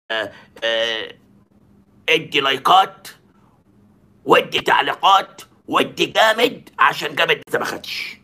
آه، آه، ادي لايكات وادي تعليقات وادي جامد عشان جامد لسه ما خدش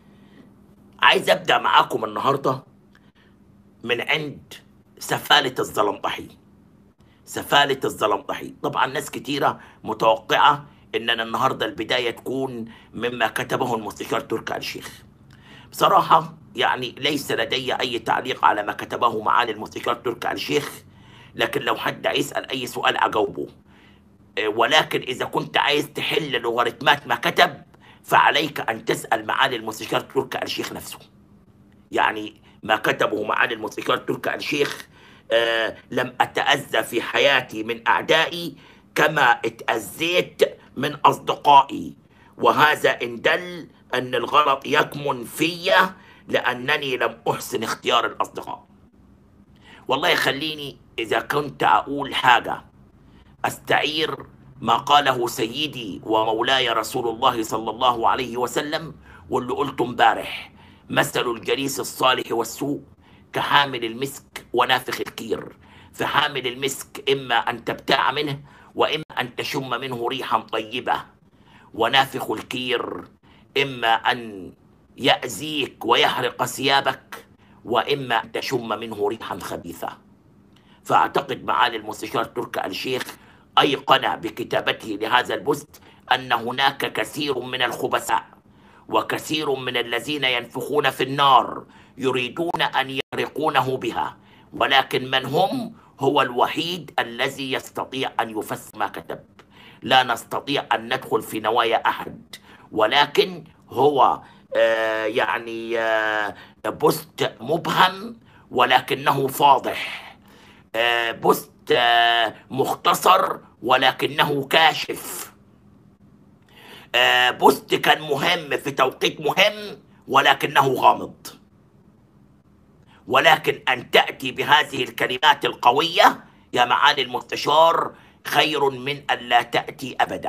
عايز ابدا معاكم النهارده من عند سفاله الزلمطحي سفاله الزلمطحي طبعا ناس كتيره متوقعه اننا النهارده البدايه تكون مما كتبه المستشار تركي آل الشيخ بصراحه يعني ليس لدي اي تعليق على ما كتبه معالي المستشار تركي آل الشيخ لكن لو حد يسال اي سؤال اجاوبه آه، ولكن اذا كنت عايز تحل لوغاريتمات ما كتب فعليك ان تسال معالي المستشار تركي آل الشيخ نفسه يعني ما كتبه معالي الموسيقار تركي آل الشيخ آه لم أتأذى في حياتي من أعدائي كما اتأذيت من أصدقائي وهذا إن دل أن الغلط يكمن في لأنني لم أحسن اختيار الأصدقاء والله خليني إذا كنت أقول حاجة أستعير ما قاله سيدي ومولاي رسول الله صلى الله عليه وسلم واللي قلته امبارح مثل الجليس الصالح والسوء كحامل المسك ونافخ الكير فحامل المسك إما أن تبتاع منه وإما أن تشم منه ريحا طيبة ونافخ الكير إما أن يأذيك ويحرق ثيابك وإما أن تشم منه ريحا خبيثة فأعتقد معالي المستشار تركي آل الشيخ أيقن بكتابته لهذا البوست أن هناك كثير من الخبثاء وكثير من الذين ينفخون في النار يريدون أن يغرقونه بها ولكن من هم هو الوحيد الذي يستطيع أن يفسر ما كتب لا نستطيع أن ندخل في نوايا أحد ولكن هو آه يعني آه بوست مبهم ولكنه فاضح آه بوست آه مختصر ولكنه كاشف آه بوست كان مهم في توقيت مهم ولكنه غامض ولكن أن تأتي بهذه الكلمات القوية يا معالي المستشار خير من أن لا تأتي أبدا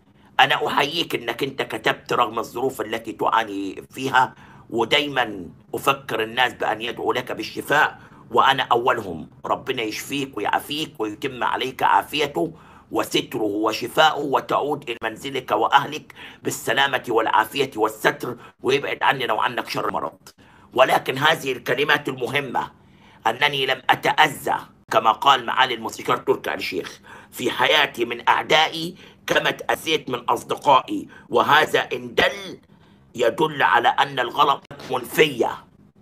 أنا أحييك أنك أنت كتبت رغم الظروف التي تعاني فيها ودايما أفكر الناس بأن يدعو لك بالشفاء وأنا أولهم ربنا يشفيك ويعافيك ويتم عليك عافيته وستره وشفاؤه وتعود إلى منزلك وأهلك بالسلامة والعافية والستر ويبعد عننا وعنك شر المرض ولكن هذه الكلمات المهمة أنني لم أتأذى كما قال معالي الموسيقار تركي آل الشيخ في حياتي من أعدائي كما تأذيت من أصدقائي وهذا إن دل يدل على أن الغلط يكمن فيا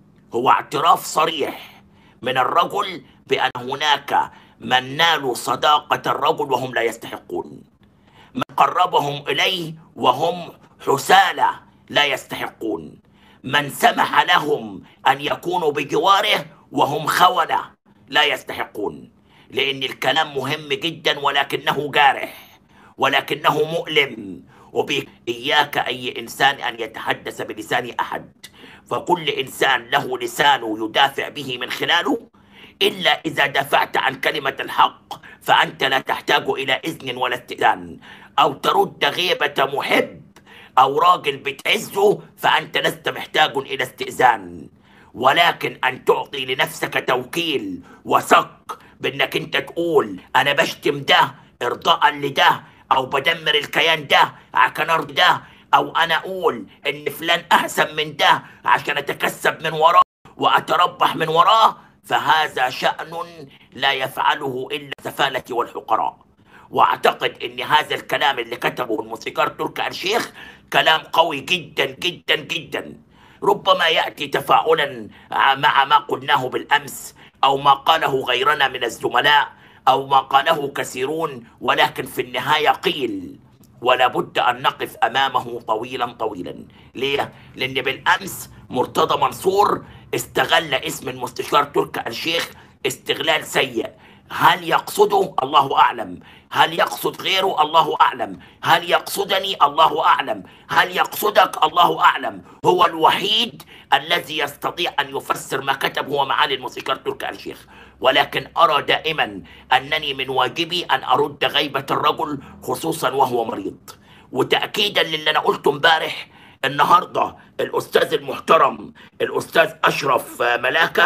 هو اعتراف صريح من الرجل بأن هناك من نالوا صداقة الرجل وهم لا يستحقون من قربهم إليه وهم حسالى لا يستحقون من سمح لهم أن يكونوا بجواره وهم خونة لا يستحقون لأن الكلام مهم جدا ولكنه جارح ولكنه مؤلم وبك إياك أي إنسان أن يتحدث بلسان أحد فكل إنسان له لسان يدافع به من خلاله إلا إذا دافعت عن كلمة الحق فأنت لا تحتاج إلى إذن ولا استئذان أو ترد غيبة محب أو راجل بتعزه فأنت لست محتاج إلى استئذان ولكن أن تعطي لنفسك توكيل وثق بأنك أنت تقول أنا بشتم ده إرضاء لده أو بدمر الكيان ده عشان أرضي ده أو أنا أقول إن فلان أحسن من ده عشان أتكسب من وراه وأتربح من وراه فهذا شأن لا يفعله إلا السفالة والحقراء واعتقد ان هذا الكلام اللي كتبه الموسيقار تركي آل الشيخ كلام قوي جدا جدا جدا ربما ياتي تفاعلا مع ما قلناه بالامس او ما قاله غيرنا من الزملاء او ما قاله كثيرون ولكن في النهايه قيل ولا بد ان نقف امامه طويلا طويلا ليه لان بالامس مرتضى منصور استغل اسم المستشار تركي آل الشيخ استغلال سيء هل يقصده الله اعلم هل يقصد غيره الله اعلم هل يقصدني الله اعلم هل يقصدك الله اعلم هو الوحيد الذي يستطيع ان يفسر ما كتب هو معالي الموسيقار تركي آل الشيخ ولكن ارى دائما انني من واجبي ان ارد غيبه الرجل خصوصا وهو مريض وتاكيدا للي انا قلته امبارح النهارده الاستاذ المحترم الاستاذ اشرف ملاكه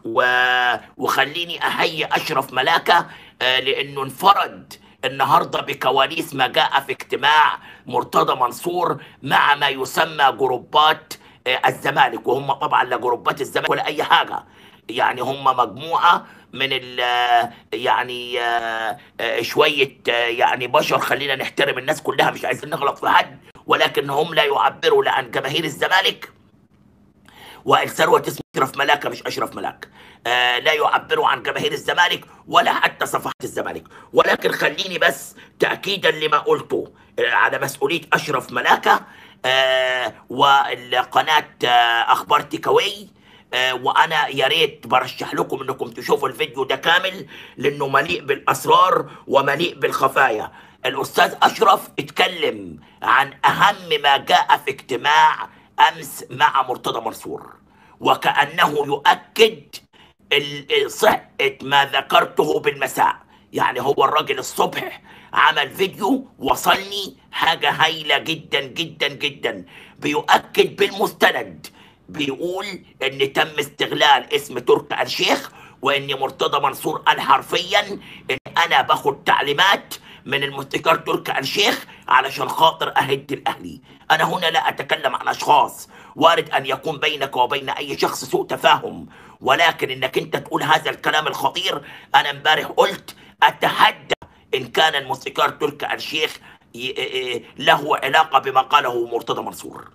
و... وخليني احيي اشرف ملاكه آه، لانه انفرد النهارده بكواليس ما جاء في اجتماع مرتضى منصور مع ما يسمى جروبات آه، الزمالك وهم طبعا لا جروبات الزمالك ولا اي حاجه يعني هم مجموعه من ال يعني آه، آه، شويه آه، يعني بشر خلينا نحترم الناس كلها مش عايزين نغلط في حد ولكن هم لا يعبروا لا عن جماهير الزمالك والثروة اسمه أشرف ملاكة مش أشرف ملاك آه لا يعبروا عن جماهير الزمالك ولا حتى صفحات الزمالك ولكن خليني بس تأكيدا لما قلته آه على مسؤولية أشرف ملاكة آه والقناة آه أخبار تيكاوي آه وأنا يا ريت برشح لكم إنكم تشوفوا الفيديو ده كامل لأنه مليء بالأسرار ومليء بالخفايا الأستاذ أشرف اتكلم عن أهم ما جاء في اجتماع امس مع مرتضى منصور وكانه يؤكد ال- صحه ما ذكرته بالمساء يعني هو الراجل الصبح عمل فيديو وصلني حاجه هايله جدا جدا جدا بيؤكد بالمستند بيقول ان تم استغلال اسم تركي آل الشيخ وان مرتضى منصور قال حرفيا ان انا باخد تعليمات من المستشار تركي آل الشيخ علشان خاطر اهد الاهلي انا هنا لا اتكلم عن اشخاص وارد ان يكون بينك وبين اي شخص سوء تفاهم ولكن انك انت تقول هذا الكلام الخطير انا امبارح قلت اتحدى ان كان المستشار تركي آل الشيخ ي- ي- له علاقه بما قاله مرتضى منصور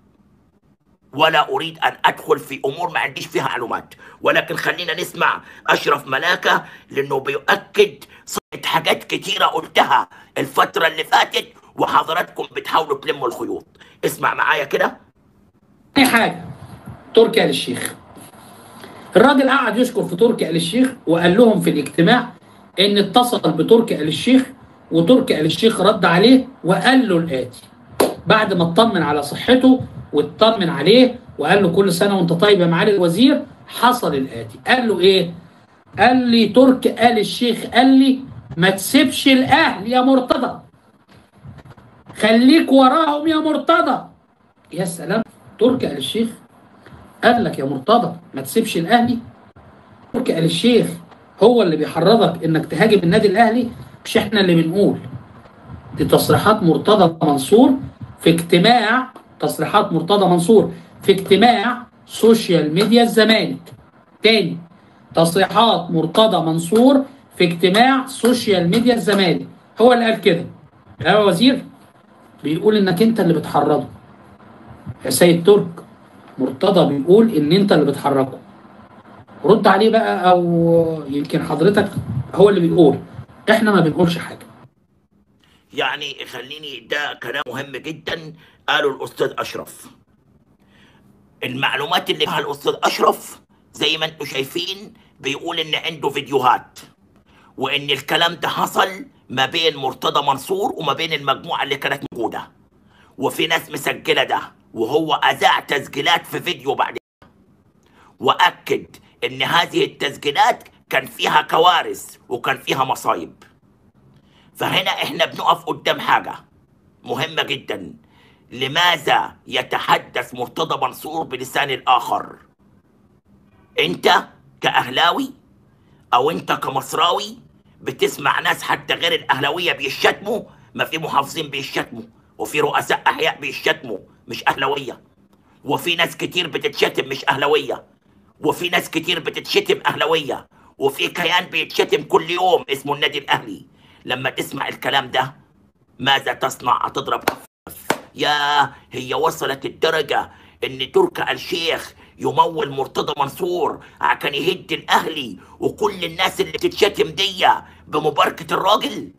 ولا اريد ان ادخل في امور ما عنديش فيها معلومات ولكن خلينا نسمع اشرف ملاكه لانه بيؤكد صحه حاجات كتيره قلتها الفتره اللي فاتت وحضراتكم بتحاولوا تلموا الخيوط اسمع معايا كده تاني حاجة تركي آل الشيخ الراجل قعد يشكر في تركي آل الشيخ وقال لهم في الاجتماع ان اتصل بتركي آل الشيخ وتركي آل الشيخ رد عليه وقال له الآتي بعد ما اطمن على صحته واطمن عليه وقال له كل سنة وانت طيب يا معالي الوزير حصل الآتي قال له ايه قال لي تركي آل الشيخ قال لي ما تسيبش الأهل يا مرتضى خليك وراهم يا مرتضى يا سلام تركي آل الشيخ قال لك يا مرتضى ما تسيبش الاهلي تركي آل الشيخ هو اللي بيحرضك انك تهاجم النادي الاهلي مش احنا اللي بنقول دي تصريحات مرتضى منصور في اجتماع تصريحات مرتضى منصور في اجتماع سوشيال ميديا الزمالك تاني تصريحات مرتضى منصور في اجتماع سوشيال ميديا الزمالك هو اللي قال كده يا وزير بيقول انك انت اللي بتحرضه يا سيد ترك مرتضى بيقول ان انت اللي بتحركه رد عليه بقى او يمكن حضرتك هو اللي بيقول احنا ما بنقولش حاجه يعني خليني ده كلام مهم جدا قاله الاستاذ اشرف المعلومات اللي فيها الاستاذ اشرف زي ما انتم شايفين بيقول ان عنده فيديوهات وان الكلام ده حصل ما بين مرتضى منصور وما بين المجموعه اللي كانت موجوده وفي ناس مسجله ده وهو اذاع تسجيلات في فيديو بعد كده. واكد ان هذه التسجيلات كان فيها كوارث وكان فيها مصايب فهنا احنا بنقف قدام حاجه مهمه جدا لماذا يتحدث مرتضى منصور بلسان الاخر انت كاهلاوي او انت كمصراوي بتسمع ناس حتى غير الاهلاويه بيشتموا ما في محافظين بيشتموا وفي رؤساء احياء بيشتموا مش اهلاويه وفي ناس كتير بتتشتم مش اهلاويه وفي ناس كتير بتتشتم اهلاويه وفي كيان بيتشتم كل يوم اسمه النادي الاهلي لما تسمع الكلام ده ماذا تصنع هتضرب كف يا هي وصلت الدرجة ان تركي آل الشيخ يمول مرتضى منصور عشان يهد الاهلي وكل الناس اللي بتتشتم دي بمباركة الراجل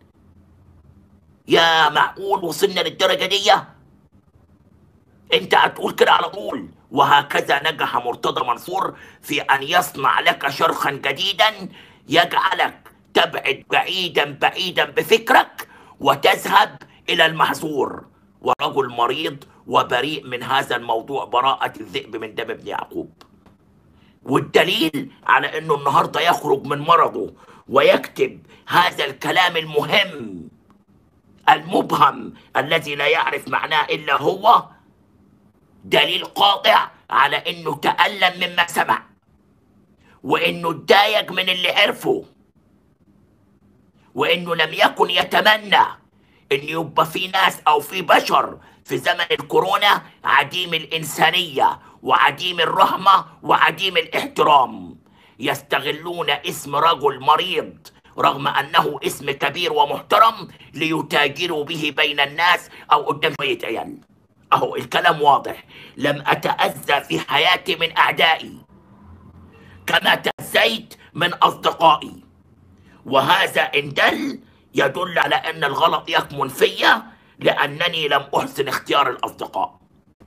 يا معقول وصلنا للدرجة دي انت هتقول كده على طول وهكذا نجح مرتضى منصور في ان يصنع لك شرخا جديدا يجعلك تبعد بعيدا بعيدا بفكرك وتذهب الى المحظور ورجل مريض وبريء من هذا الموضوع براءة الذئب من دم ابن يعقوب والدليل على انه النهارده يخرج من مرضه ويكتب هذا الكلام المهم المبهم الذي لا يعرف معناه الا هو دليل قاطع على انه تألم مما سمع وانه اتضايق من اللي عرفه وانه لم يكن يتمنى ان يبقى في ناس او في بشر في زمن الكورونا عديم الانسانيه وعديم الرحمه وعديم الاحترام يستغلون اسم رجل مريض رغم انه اسم كبير ومحترم ليتاجروا به بين الناس او قدام شويه عيال اهو الكلام واضح لم اتاذى في حياتي من اعدائي كما تاذيت من اصدقائي وهذا ان دل يدل على ان الغلط يكمن فيا لانني لم احسن اختيار الاصدقاء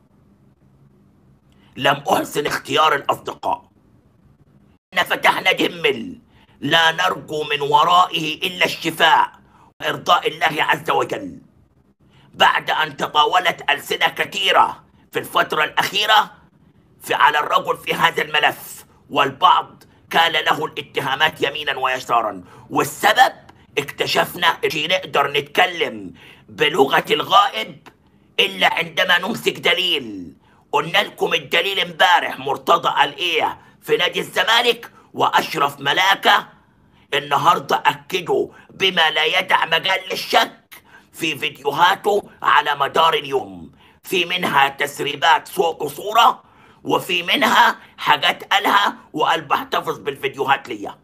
لم احسن اختيار الاصدقاء إن فتحنا دمل لا نرجو من ورائه الا الشفاء وارضاء الله عز وجل بعد ان تطاولت السنه كثيره في الفتره الاخيره في على الرجل في هذا الملف والبعض كان له الاتهامات يمينا ويسارا والسبب اكتشفنا ان نقدر نتكلم بلغه الغائب الا عندما نمسك دليل قلنا لكم الدليل امبارح مرتضى قال ايه في نادي الزمالك واشرف ملاكه النهارده اكدوا بما لا يدع مجال للشك في فيديوهاته على مدار اليوم في منها تسريبات صوت وصوره وفي منها حاجات قالها وقال بحتفظ بالفيديوهات ليا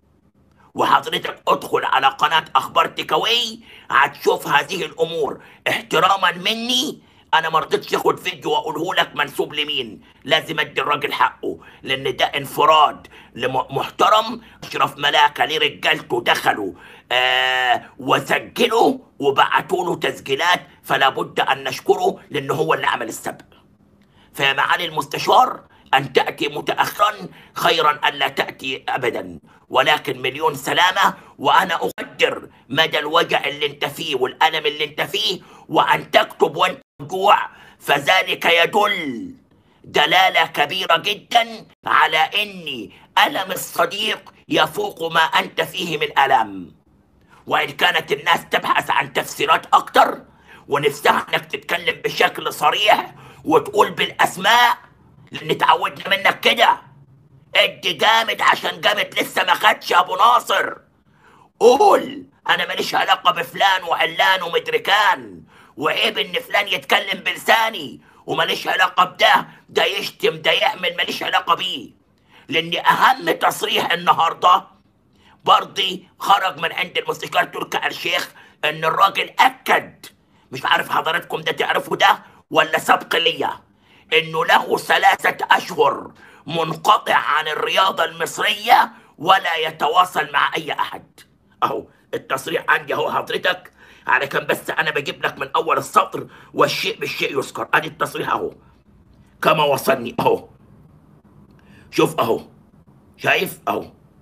وحضرتك ادخل على قناة أخبار تكاوي هتشوف هذه الأمور احتراما مني أنا ما رضيتش آخد فيديو وأقوله لك منسوب لمين لازم أدي الراجل حقه لأن ده انفراد لم- محترم أشرف ملاكة ليه رجالته دخلوا آه وسجلوا وبعتوا له تسجيلات فلا بد أن نشكره لأن هو اللي عمل السبق فيا معالي المستشار أن تأتي متأخرا خيرا أن لا تأتي أبدا ولكن مليون سلامة وأنا أقدر مدى الوجع اللي أنت فيه والألم اللي أنت فيه وأن تكتب وأنت جوع فذلك يدل دلالة كبيرة جدا على أني ألم الصديق يفوق ما أنت فيه من ألم وإن كانت الناس تبحث عن تفسيرات أكتر ونفسها إنك تتكلم بشكل صريح وتقول بالأسماء لأن تعودنا منك كده ادي جامد عشان جامد لسه ما خدش يا أبو ناصر قول أنا ماليش علاقة بفلان وعلان ومدركان وعيب إن فلان يتكلم بلساني وماليش علاقة بده ده يشتم ده يعمل ماليش علاقة بيه لأن أهم تصريح النهارده برضي خرج من عند المستشار تركي آل الشيخ ان الراجل اكد مش عارف حضراتكم ده تعرفوا ده ولا سبق ليا انه له ثلاثة اشهر منقطع عن الرياضة المصرية ولا يتواصل مع اي احد اهو التصريح عندي اهو حضرتك على كان بس انا بجيب لك من اول السطر والشيء بالشيء يذكر ادي التصريح اهو كما وصلني اهو شوف اهو شايف اهو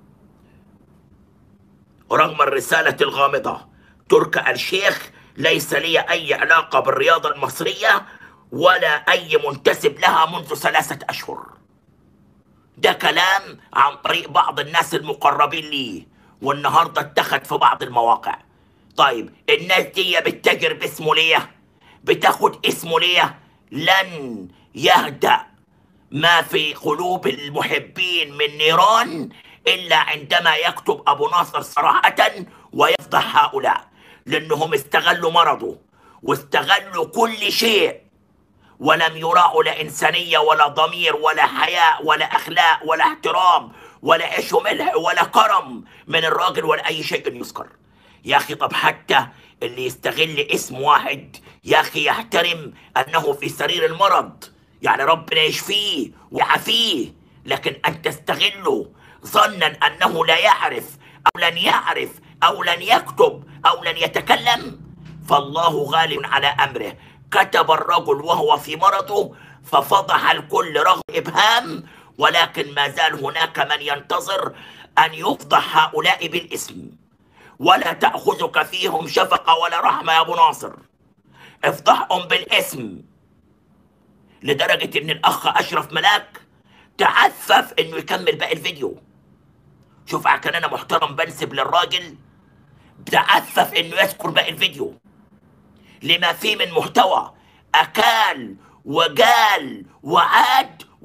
رغم الرسالة الغامضة تركي آل الشيخ ليس لي أي علاقة بالرياضة المصرية ولا أي منتسب لها منذ ثلاثة أشهر ده كلام عن طريق بعض الناس المقربين لي والنهاردة اتخذ في بعض المواقع طيب الناس دي بتتاجر باسمه ليه بتاخد اسمه ليه لن يهدأ ما في قلوب المحبين من نيران إلا عندما يكتب أبو ناصر صراحة ويفضح هؤلاء لأنهم استغلوا مرضه واستغلوا كل شيء ولم يراعوا لا إنسانية ولا ضمير ولا حياء ولا أخلاق ولا احترام ولا عيش وملح ولا كرم من الراجل ولا أي شيء يذكر يا أخي طب حتى اللي يستغل اسم واحد يا أخي يحترم أنه في سرير المرض يعني ربنا يشفيه ويعافيه لكن أن تستغله ظنا أنه لا يعرف أو لن يعرف أو لن يكتب أو لن يتكلم فالله غالب على أمره كتب الرجل وهو في مرضه ففضح الكل رغم إبهام ولكن ما زال هناك من ينتظر أن يفضح هؤلاء بالاسم ولا تأخذك فيهم شفقة ولا رحمة يا أبو ناصر افضحهم بالاسم لدرجة إن الأخ أشرف ملاك تعفف إنه يكمل باقي الفيديو شوف كان أنا محترم بنسب للراجل تعفف إنه يذكر باقي الفيديو لما فيه من محتوى أكال وجال وعاد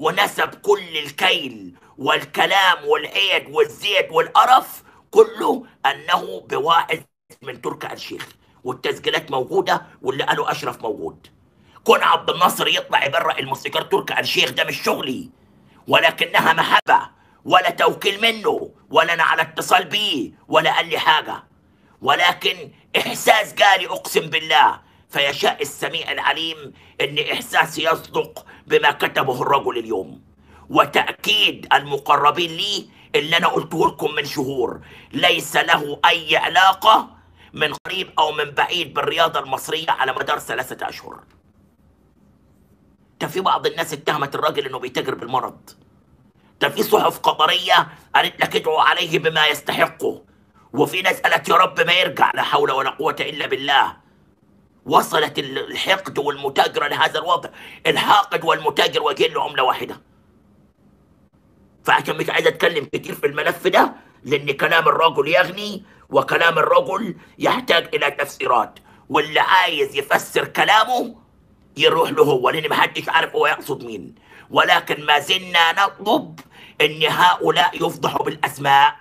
ونسب كل الكيل والكلام والعيد والزيت والقرف كله انه بواعظ من تركي آل الشيخ والتسجيلات موجوده واللي قاله اشرف موجود كون عبد الناصر يطلع يبرئ الموسيقار تركي آل الشيخ ده مش شغلي ولكنها محبه ولا توكيل منه ولا انا على اتصال بيه ولا قال لي حاجه ولكن احساس جالي اقسم بالله فيشاء السميع العليم ان احساسي يصدق بما كتبه الرجل اليوم وتاكيد المقربين لي اللي انا قلته لكم من شهور ليس له اي علاقه من قريب او من بعيد بالرياضه المصريه على مدار ثلاثه اشهر ده في بعض الناس اتهمت الراجل انه بيتاجر بالمرض ده في صحف قطريه قالت لك ادعوا عليه بما يستحقه وفي ناس قالت يا رب ما يرجع لا حول ولا قوه الا بالله وصلت الحقد والمتاجره لهذا الوضع الحاقد والمتاجر وجهين لعمله واحده فعشان مش عايز اتكلم كتير في الملف ده لان كلام الرجل يغني وكلام الرجل يحتاج الى تفسيرات واللي عايز يفسر كلامه يروح له هو لان محدش عارف هو يقصد مين ولكن ما زلنا نطلب ان هؤلاء يفضحوا بالاسماء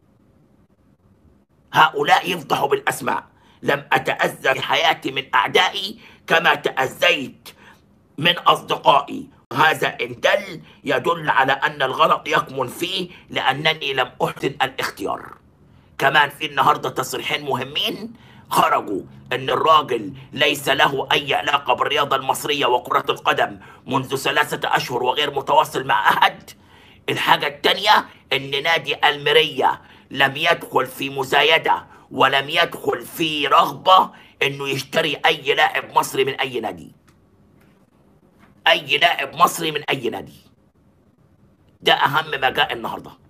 هؤلاء يفضحوا بالاسماء لم اتاذى في حياتي من اعدائي كما تاذيت من اصدقائي هذا ان دل يدل على ان الغلط يكمن فيه لانني لم احسن الاختيار كمان في النهارده تصريحين مهمين خرجوا ان الراجل ليس له اي علاقه بالرياضه المصريه وكره القدم منذ ثلاثه اشهر وغير متواصل مع احد الحاجه الثانيه ان نادي الميريه لم يدخل في مزايده ولم يدخل في رغبه انه يشتري اي لاعب مصري من اي نادي اي لاعب مصري من اي نادي ده اهم ما جاء النهارده